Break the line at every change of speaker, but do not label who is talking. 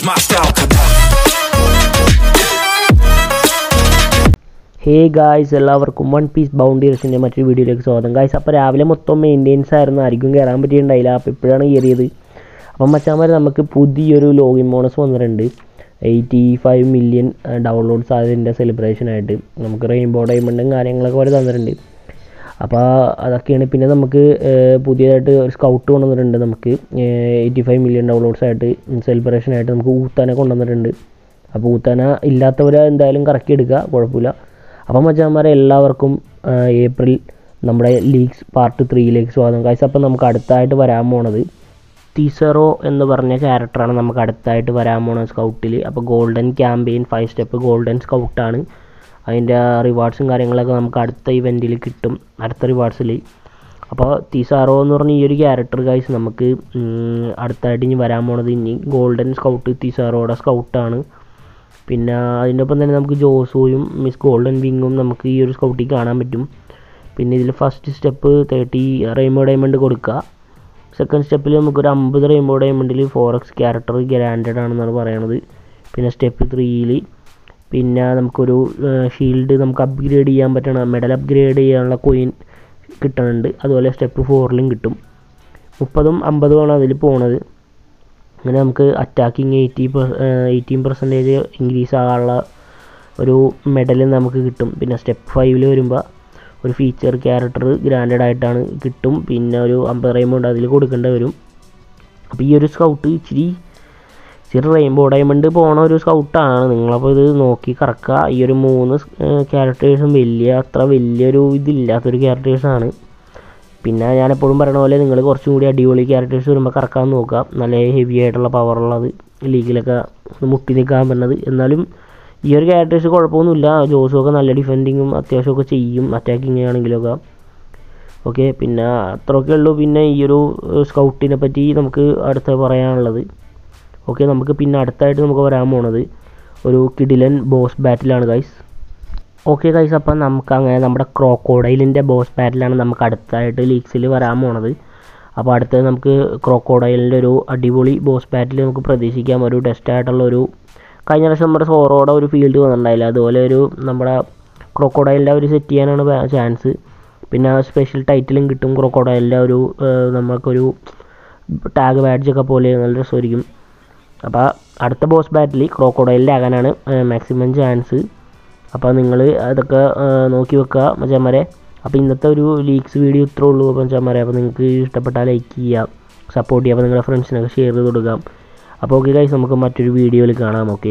my style. Come on.
Hey guys എല്ലാവർക്കും one piece ബൗണ്ടീസിൻ്റെ മറ്റൊരു വീഡിയോയിലേക്ക് സ്വാഗതം ഗായ്സ് അപ്പോൾ രാവിലെ മൊത്തം മെയിൻ്റെനൻസ് ആയിരുന്നു ആർക്കും കയറാൻ പറ്റിയിട്ടുണ്ടായില്ല അപ്പോൾ ഇപ്പോഴാണ് കയറിയത് അപ്പം മച്ചാമാർ നമുക്ക് പുതിയൊരു ലോഗിൻ ബോണസ് വന്നിട്ടുണ്ട് എയ്റ്റി ഫൈവ് മില്യൺ ഡൗൺലോഡ്സ് അതിൻ്റെ സെലിബ്രേഷനായിട്ട് നമുക്ക് റെയിൻബോ ഡയമണ്ടും കാര്യങ്ങളൊക്കെ അവർ തന്നിട്ടുണ്ട് അപ്പോൾ അതൊക്കെയാണ് പിന്നെ നമുക്ക് ഏർ, പുതിയതായിട്ട് ഒരു സ്കൗട്ട് കൊണ്ടുവന്നിട്ടുണ്ട് നമുക്ക് എയ്റ്റി ഫൈവ് മില്യൺ ഡൗൺലോഡ്സ് ആയിട്ട് സെലിബ്രേഷനായിട്ട് നമുക്ക് ഊത്താനെ കൊണ്ടുവന്നിട്ടുണ്ട് അപ്പോൾ ഊത്താന ഇല്ലാത്തവർ എന്തായാലും കറക്കി എടുക്കുക കുഴപ്പമില്ല അപ്പം മച്ചാന്മാരെ എല്ലാവർക്കും ആ, ഏപ്രിൽ നമ്മുടെ ലീഗ്സ് പാർട്ട് ത്രീയിലേക്ക് സ്വാഗതം കാഴ്ച അപ്പം നമുക്ക് അടുത്തായിട്ട് വരാൻ പോണത് ടീസറോ എന്ന് പറഞ്ഞ ക്യാരക്ടറാണ് നമുക്ക് അടുത്തായിട്ട് വരാൻ പോണത് സ്കൗട്ടിൽ അപ്പോൾ golden campaign five step golden സ്കൗട്ടാണ് അതിൻ്റെ റിവാർഡ്സും കാര്യങ്ങളൊക്കെ നമുക്ക് അടുത്ത ഇവൻറ്റിൽ കിട്ടും അടുത്ത റിവാർഡ്സിൽ അപ്പോൾ തീസാറോ എന്ന് പറഞ്ഞ ഈ ഒരു ക്യാരക്ടർ ഗൈസ് നമുക്ക് ഉം, അടുത്തായിട്ട് ഇനി വരാൻ പോണത് ഇനി ഗോൾഡൻ സ്കൗട്ട് തീസാറോയുടെ സ്കൗട്ടാണ് പിന്നെ അതിൻ്റെ ഒപ്പം തന്നെ നമുക്ക് ജോസോയും മിസ് ഗോൾഡൻ വിങ്ങും നമുക്ക് ഈ ഒരു സ്കൗട്ടിൽ കാണാൻ പറ്റും പിന്നെ ഇതിൽ first step thirty rainbow diamond കൊടുക്കുക സെക്കൻഡ് സ്റ്റെപ്പിൽ നമുക്കൊരു അമ്പത് റെയിൻബോ ഡയമണ്ടിൽ ഫോർ എക്സ് ക്യാരക്ടർ ഗ്രാൻഡഡ് ആണെന്നാണ് പറയണത് പിന്നെ സ്റ്റെപ്പ് ത്രീയിൽ പിന്നെ നമുക്കൊരു ഷീൽഡ് നമുക്ക് അപ്ഗ്രേഡ് ചെയ്യാൻ പറ്റണം മെഡൽ അപ്ഗ്രേഡ് ചെയ്യാനുള്ള കോയിൻ കിട്ടുന്നുണ്ട് അതുപോലെ സ്റ്റെപ്പ് ഫോറിലും കിട്ടും മുപ്പതും അമ്പതുമാണ് അതിൽ പോണത് അങ്ങനെ നമുക്ക് attacking eighty eighteen percentage increase ആകാനുള്ള ഒരു മെഡൽ നമുക്ക് കിട്ടും പിന്നെ സ്റ്റെപ്പ് ഫൈവിൽ വരുമ്പോൾ ഒരു ഫീച്ചർ ക്യാരക്ടർ ഗ്രാൻഡഡ് ആയിട്ടാണ് കിട്ടും പിന്നെ ഒരു അമ്പത് റെയിൻബോ അതിൽ കൊടുക്കേണ്ടി വരും അപ്പോൾ ഈ ഒരു സ്കൗട്ട് ഇച്ചിരി ഇച്ചിരി റെയിൻബോ ഡയമണ്ട് പോണ ഒരു സ്കൗട്ടാണ് നിങ്ങളപ്പോൾ ഇത് നോക്കി കറക്കുക ഈ ഒരു മൂന്ന് ക്യാരക്ടേഴ്സും വലിയ അത്ര വലിയൊരു ഇതില്ലാത്തൊരു ക്യാരക്ടേഴ്സാണ് പിന്നെ ഞാൻ എപ്പോഴും പറയുന്ന പോലെ നിങ്ങൾ കുറച്ചും കൂടി അടിപൊളി ക്യാരക്ടേഴ്സ് വരുമ്പോൾ കറക്കാൻ നോക്കുക നല്ല ഹെവി ആയിട്ടുള്ള പവറുള്ളത് ലീഗിലൊക്കെ ഒന്ന് മുട്ടി നിൽക്കാൻ പറ്റുന്നത് എന്നാലും ഈ ഒരു ക്യാരക്ടേഴ്സ് കുഴപ്പമൊന്നുമില്ല ജോസുമൊക്കെ നല്ല ഡിഫെൻഡിങ്ങും അത്യാവശ്യമൊക്കെ ചെയ്യും അറ്റാക്കിങ് ആണെങ്കിലൊക്കെ ഓക്കെ പിന്നെ അത്രയൊക്കെ ഉള്ളൂ പിന്നെ ഈ ഒരു സ്കൗട്ടിനെ പറ്റി നമുക്ക് അടുത്ത് പറയാനുള്ളത് ഓക്കെ നമുക്ക് പിന്നെ അടുത്തായിട്ട് നമുക്ക് വരാൻ പോണത് ഒരു കിഡിലൻ ബോസ് ബാറ്റിലാണ് ഗൈസ് ഓക്കെ ഗൈസ് അപ്പം നമുക്ക് അങ്ങനെ നമ്മുടെ ക്രോക്കോഡൈലിൻ്റെ ബോസ് ബാറ്റിലാണ് നമുക്ക് അടുത്തായിട്ട് ലീഗ്സിൽ വരാൻ പോണത് അപ്പോൾ അടുത്തത് നമുക്ക് ക്രോക്കോഡൈലിൻ്റെ ഒരു അടിപൊളി ബോസ് ബാറ്റിൽ നമുക്ക് പ്രതീക്ഷിക്കാം ഒരു ടെസ്റ്റ് ആയിട്ടുള്ള ഒരു കഴിഞ്ഞ പ്രാവശ്യം നമ്മുടെ സോറോയുടെ ഒരു ഫീൽഡ് വന്നിട്ടുണ്ടായില്ല അതുപോലെ ഒരു നമ്മുടെ ക്രോക്കോഡൈലിൻ്റെ ഒരു സെറ്റ് ചെയ്യാനാണ് ചാൻസ് പിന്നെ സ്പെഷ്യൽ ടൈറ്റിലും കിട്ടും ക്രോക്കോഡൈലിൻ്റെ ഒരു ഏഹ്, നമുക്കൊരു ടാഗ് ബാഡ്ജൊക്കെ പോലെ നല്ല രസമായിരിക്കും അപ്പോൾ അടുത്ത ബോസ് ബാറ്റിൽ ക്രോക്കോഡൈലിൻ്റെ ആകാനാണ് മാക്സിമം ചാൻസ് അപ്പോൾ നിങ്ങൾ അതൊക്കെ ആ, നോക്കി വെക്കുക മച്ചാന്മാരെ അപ്പോൾ ഇന്നത്തെ ഒരു ലീക്സ് വീഡിയോ ഇത്രേ ഉള്ളൂ അപ്പോൾ മച്ചാന്മാരെ അപ്പോൾ നിങ്ങൾക്ക് ഇഷ്ടപ്പെട്ടാൽ ലൈക്ക് ചെയ്യുക സപ്പോർട്ട് ചെയ്യുക അപ്പോൾ നിങ്ങളുടെ ഫ്രണ്ട്സിനൊക്കെ ഷെയർ ചെയ്ത് കൊടുക്കാം അപ്പോൾ ഓക്കെ ഗൈസ് നമുക്ക് മറ്റൊരു വീഡിയോയിൽ കാണാം ഓക്കെ